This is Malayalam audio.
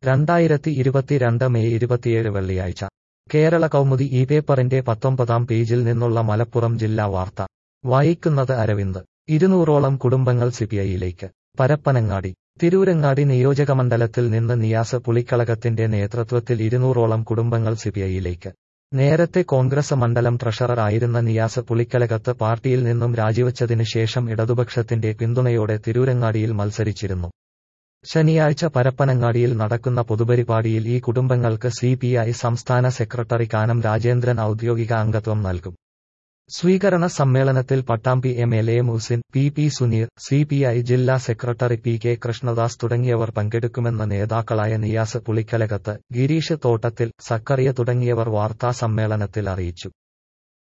രണ്ടായിരത്തി ഇരുപത്തിരണ്ട് മെയ് ഇരുപത്തിയേഴ് വെള്ളിയാഴ്ച കേരള കൗമുദി ഈ പേപ്പറിന്റെ പത്തൊമ്പതാം പേജിൽ നിന്നുള്ള മലപ്പുറം ജില്ലാ വാർത്ത വായിക്കുന്നത് അരവിന്ദ് ഇരുന്നൂറോളം കുടുംബങ്ങൾ സിപിഐയിലേക്ക് പരപ്പനങ്ങാടി തിരൂരങ്ങാടി നിയോജകമണ്ഡലത്തിൽ നിന്ന് നിയാസ് പുളിക്കളകത്തിന്റെ നേതൃത്വത്തിൽ ഇരുന്നൂറോളം കുടുംബങ്ങൾ സിപിഐയിലേക്ക് നേരത്തെ കോൺഗ്രസ് മണ്ഡലം ട്രഷറർ ആയിരുന്ന നിയാസ് പുളിക്കലകത്ത് പാർട്ടിയിൽ നിന്നും രാജിവച്ചതിന് ശേഷം ഇടതുപക്ഷത്തിന്റെ പിന്തുണയോടെ തിരൂരങ്ങാടിയിൽ മത്സരിച്ചിരുന്നു ശനിയാഴ്ച പരപ്പനങ്ങാടിയിൽ നടക്കുന്ന പൊതുപരിപാടിയിൽ ഈ കുടുംബങ്ങൾക്ക് സിപിഐ സംസ്ഥാന സെക്രട്ടറി കാനം രാജേന്ദ്രൻ ഔദ്യോഗിക അംഗത്വം നൽകും സ്വീകരണ സമ്മേളനത്തിൽ Pattambi M L A Muhsin P P Suneer C P I ജില്ലാ സെക്രട്ടറി പി കെ കൃഷ്ണദാസ് തുടങ്ങിയവർ പങ്കെടുക്കുമെന്ന നേതാക്കളായ നിയാസ് പുളിക്കലകത്ത് ഗിരീഷ് തോട്ടത്തിൽ സക്കറിയ തുടങ്ങിയവർ വാർത്താ സമ്മേളനത്തിൽ അറിയിച്ചു